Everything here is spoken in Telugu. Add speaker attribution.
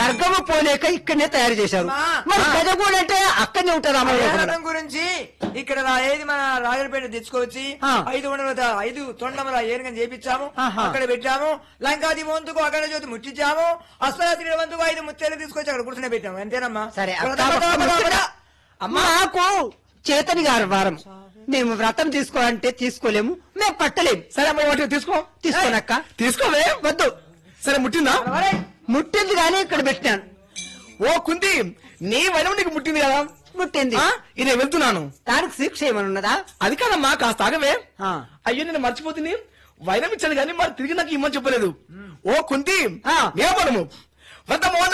Speaker 1: స్వర్గము పోలేక ఇక్కడనే తయారు చేశారు
Speaker 2: అమ్మా.
Speaker 1: మరి గజగూడ అంటే అక్కడనే ఉంటారు రామయ్య
Speaker 2: కళ్యాణం గురించి ఇక్కడ నా ఏది మన రాజులపేట తెచ్చుకొచ్చి
Speaker 1: ఆ.
Speaker 2: ఐదు వందల ఐదు తొండముల ఏనుగని చేపించాము
Speaker 1: ఆహా.
Speaker 2: అక్కడ పెట్టాము లంకాది వంతుకు అక్కడ జ్యోతి ముట్టించాము అస్పరాత్రి వంతుకు ఐదు ముత్తేలు తీసుకొచ్చి అక్కడ కూర్చుని పెట్టాము అంతేనమ్మా
Speaker 1: సరే
Speaker 2: పద,
Speaker 1: అక్క,
Speaker 2: పద, పద, పద.
Speaker 1: అమ్మా నాకు చేతని గారు వారం మేము వ్రతం తీసుకోవాలంటే తీసుకోలేము మేము పట్టలేము
Speaker 3: సరే అమ్మ వాటి తీసుకో
Speaker 1: తీసుకోనక్క
Speaker 3: తీసుకోవే
Speaker 1: వద్దు
Speaker 3: సరే ముట్టిందా
Speaker 2: ఒరేయ్,
Speaker 1: ముట్టింది కానీ ఇక్కడ పెట్టాను
Speaker 3: ఓ కుంతి నీ వైరం నీకు ముట్టింది కదా
Speaker 1: ముట్టింది
Speaker 3: ఆ? ఇది నేను వెళ్తున్నాను
Speaker 1: దానికి శిక్ష ఏమైనా ఉన్నదా
Speaker 3: అది కాదమ్మా కాస్త ఆగవే
Speaker 1: ఆ.
Speaker 3: అయ్యో నేను మర్చిపోతుంది వైరం ఇచ్చాను కానీ మరి తిరిగి నాకు ఇమ్మని చెప్పలేదు ఓ కుంతి
Speaker 1: ఆ.
Speaker 3: ఏమనము వ్రతమో